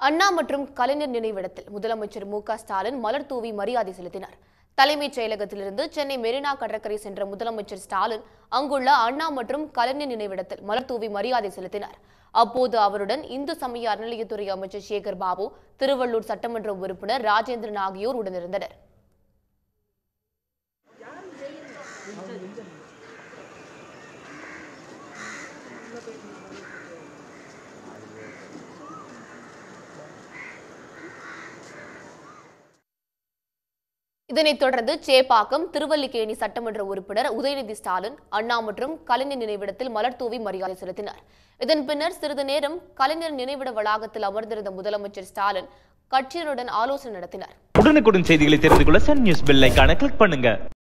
அண்ணா மற்றும் கலைஞர் நினைவிடத்தில் முதலமைச்சர் மு க ஸ்டாலின் மலர் தூவி மரியாதை செலுத்தினார் தலைமைச் செயலகத்திலிருந்து சென்னை மெரினா கடற்கரை சென்ற முதலமைச்சர் ஸ்டாலின் அங்குள்ள அண்ணா மற்றும் கலைஞர் நினைவிடத்தில் மலர் தூவி மரியாதை செலுத்தினார் அப்போது அவருடன் இந்து சமய அறநிலையத்துறை அமைச்சர் சேகர் பாபு திருவள்ளூர் சட்டமன்ற உறுப்பினர் ராஜேந்திரன் ஆகியோர் உடனிருந்தனர் இதனைத் தொடர்ந்து சேப்பாக்கம் திருவல்லிக்கேணி சட்டமன்ற உறுப்பினர் உதயநிதி ஸ்டாலின் அண்ணா மற்றும் கலைஞர் நினைவிடத்தில் மலர் தூவி மரியாதை செலுத்தினார் இதன் பின்னர் சிறிது நேரம் கலைஞர் நினைவிட வளாகத்தில் அமர்ந்திருந்த முதலமைச்சர் ஸ்டாலின் கட்சியினருடன் ஆலோசனை நடத்தினார் உடனுக்குடன் செய்திகளை தெரிந்து கொள்ள சன் நியூஸ் பெல் ஐகானை கிளிக் பண்ணுங்க